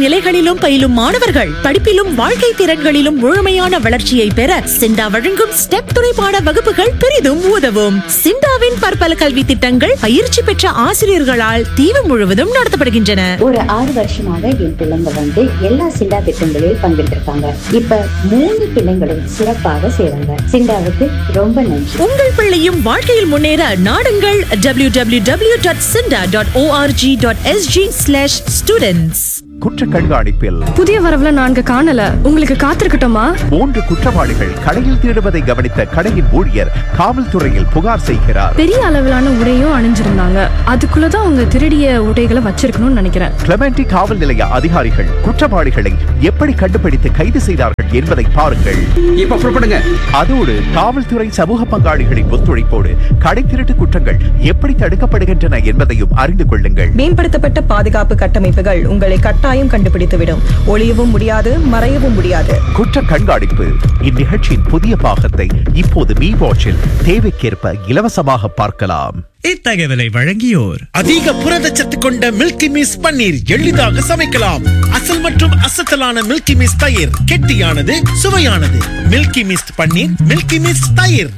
நிலைகளிலும் பயிலும் மாணவர்கள் படிப்பிலும் வாழ்க்கை திறன்களிலும் முழுமையான வளர்ச்சியை பெற சிண்டா வழங்கும் ஸ்டெப் துணைப்பாட வகுப்புகள் பெரிதும் உதவும் சிண்டாவின் பற்பல கல்வி திட்டங்கள் பயிற்சி பெற்ற ஆசிரியர்களால் தீவு முழுவதும் நடத்தப்படுகின்றன ஒரு ஆறு வருஷமாக என் பிள்ளைங்க வந்து எல்லா சிண்டா திட்டங்களில் பங்கெடுத்திருக்காங்க இப்ப மூணு பிள்ளைங்களும் சிறப்பாக செய்றாங்க சிண்டாவுக்கு ரொம்ப நன்றி உங்கள் பிள்ளையும் வாழ்க்கையில் முன்னேற நாடுங்கள் W W W dot SINDA dot O R G dot S G slash students குற்ற கண்காணிப்பில் புதிய வரவுல நான்கு காணல உங்களுக்கு காத்திருக்கட்டுமா மூன்று குற்றவாளிகள் கடையில் திருடுவதை கவனித்த கடையின் ஊழியர் காவல்துறையில் புகார் செய்கிறார் பெரிய அளவிலான உடையும் அணிஞ்சிருந்தாங்க அதுக்குள்ளதான் அவங்க திருடிய உடைகளை வச்சிருக்கணும்னு நினைக்கிறேன் கிளமெண்டி காவல் நிலைய அதிகாரிகள் குற்றவாளிகளை எப்படி கண்டுபிடித்து கைது செய்தார்கள் என்பதை பாருங்கள் இப்ப புறப்படுங்க அதோடு காவல்துறை சமூக பங்காளிகளின் ஒத்துழைப்போடு கடை திருட்டு குற்றங்கள் எப்படி தடுக்கப்படுகின்றன என்பதையும் அறிந்து கொள்ளுங்கள் மேம்படுத்தப்பட்ட பாதுகாப்பு கட்டமைப்புகள் உங்களை கட்டாயம் கண்டுபிடித்துவிடும் ஒளியவும் முடியாது மறையவும் முடியாது குற்ற கண்காணிப்பு இந்நிகழ்ச்சியின் புதிய பாகத்தை இப்போது மீ வாட்சில் தேவைக்கேற்ப இலவசமாக பார்க்கலாம் இத்தகவலை வழங்கியோர் அதிக புரதச்சத்து கொண்ட மில்கி மிஸ் பன்னீர் எளிதாக சமைக்கலாம் அசல் மற்றும் அசத்தலான மில்கி மிஸ் தயிர் கெட்டியானது சுவையானது Milky Mist paneer Milky Mist தயிர்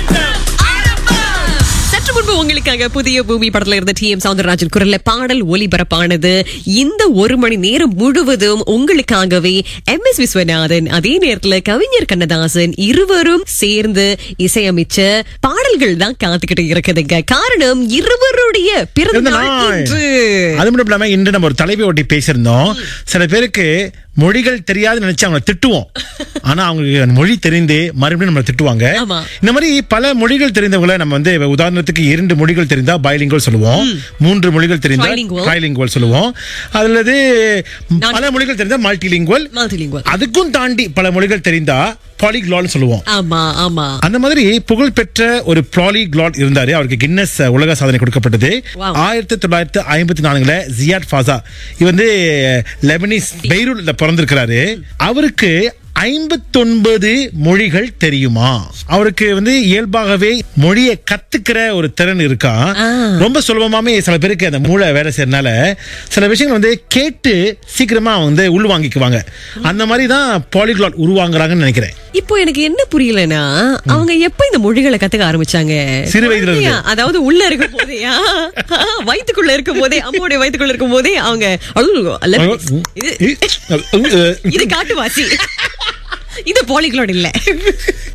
சற்று முன்பு உங்களுக்காக புதிய பூமி படத்துல இருந்த டி எம் சவுந்தரராஜன் குரல்ல பாடல் ஒலிபரப்பானது இந்த ஒரு மணி நேரம் முழுவதும் உங்களுக்காகவே எம் எஸ் விஸ்வநாதன் அதே நேரத்துல கவிஞர் கண்ணதாசன் இருவரும் சேர்ந்து இசையமைச்ச பாடல்கள் தான் காத்துக்கிட்டு இருக்குதுங்க காரணம் இருவருடைய பிறந்த பிறந்த நாள் நாள். இன்று. அது மட்டும் இல்லாம இன்று நம்ம ஒரு தலைவை ஒட்டி பேசியிருந்தோம் சில பேருக்கு மொழிகள் தெரியாது நினைச்சு அவங்களை திட்டுவோம் ஆனா அவங்களுக்கு அந்த மொழி தெரிந்து மறுபடியும் நம்மளை திட்டுவாங்க ஆமா. இந்த மாதிரி பல மொழிகள் தெரிந்தவங்களை நம்ம வந்து உதாரணத்துக்கு இரண்டு மொழிகள் தெரிந்தா பைலிங்கல் சொல்லுவோம் மூன்று மொழிகள் தெரிந்தா Trilingual. ட்ரைலிங்குவல் சொல்லுவோம் அல்லது நான்- பல மொழிகள் தெரிந்தா மல்டிலிங்குவல் Multilingual. அதுக்கும் தாண்டி பல மொழிகள் தெரிந்தா பாலிக்லால்னு சொல்லுவோம் ஆமா ஆமா அந்த மாதிரி புகழ்பெற்ற ஒரு ப்ராலி கிளாட் இருந்தாரு அவருக்கு கின்னஸ் உலக சாதனை கொடுக்கப்பட்டது Wow. ஆயிரத்தி தொள்ளாயிரத்தி ஐம்பத்தி நான்குல ஜியாட் ஃபாசா இது வந்து லெபனிஸ் பெய்ரூட்ல பிறந்திருக்கிறாரு அவருக்கு ஐம்பத்தொன்பது மொழிகள் தெரியுமா அவருக்கு வந்து இயல்பாகவே மொழியை கத்துக்கிற ஒரு திறன் இருக்கா ரொம்ப சுலபமாவே சில பேருக்கு அந்த மூளை வேலை செய்யறதுனால சில விஷயங்கள் வந்து கேட்டு சீக்கிரமா வந்து உள்வாங்கிக்குவாங்க அந்த மாதிரி தான் பாலிகிளாட் உருவாங்குறாங்கன்னு நினைக்கிறேன் இப்போ எனக்கு என்ன புரியலனா அவங்க எப்ப இந்த மொழிகளை கத்துக்க ஆரம்பிச்சாங்க சிறு வயதுல இருந்து. குழந்தையா? அதாவது உள்ள இருக்கும் போதேயா வயித்துக்குள்ள இருக்கும் போதே அம்மாவுடைய வயித்துக்குள்ள இருக்கும் போதே அவங்க அழுகு, லெபனிஸ். இது இது காட்டுவாசி இது பாலிக்லோட் இல்ல